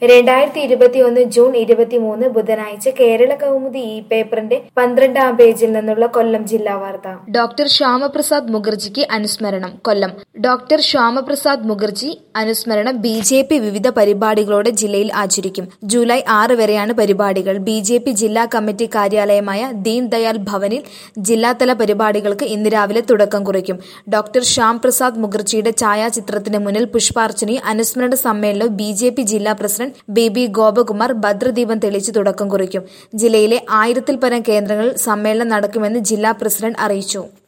രണ്ടായിരത്തി ഇരുപത്തിയൊന്ന് ജൂൺ ഇരുപത്തിമൂന്ന് ബുധനാഴ്ച കേരള കൗമുദി ഈ പേപ്പറിന്റെ പന്ത്രണ്ടാം പേജിൽ നിന്നുള്ള കൊല്ലം ജില്ലാ വാർത്ത ഡോക്ടർ ശ്യാമപ്രസാദ് മുഖർജിക്ക് അനുസ്മരണം കൊല്ലം ഡോക്ടർ ശ്യാമപ്രസാദ് മുഖർജി അനുസ്മരണം ബി ജെ പി വിവിധ പരിപാടികളോടെ ജില്ലയിൽ ആചരിക്കും ജൂലൈ ആറ് വരെയാണ് പരിപാടികൾ ബി ജെ പി ജില്ലാ കമ്മിറ്റി കാര്യാലയമായ ദീൻ ദയാൽ ഭവനിൽ ജില്ലാതല പരിപാടികൾക്ക് ഇന്ന് രാവിലെ തുടക്കം കുറിക്കും ഡോക്ടർ ശ്യാം പ്രസാദ് മുഖർജിയുടെ ഛായാചിത്രത്തിന് മുന്നിൽ പുഷ്പാർച്ചനയും അനുസ്മരണ സമ്മേളനവും ബി ജെ പി ജില്ലാ പ്രസിഡന്റ് ബി ബി ഗോപകുമാർ ഭദ്രദീപം തെളിയിച്ച് തുടക്കം കുറിക്കും ജില്ലയിലെ ആയിരത്തിൽ പരം കേന്ദ്രങ്ങളിൽ സമ്മേളനം നടക്കുമെന്ന് ജില്ലാ പ്രസിഡന്റ് അറിയിച്ചു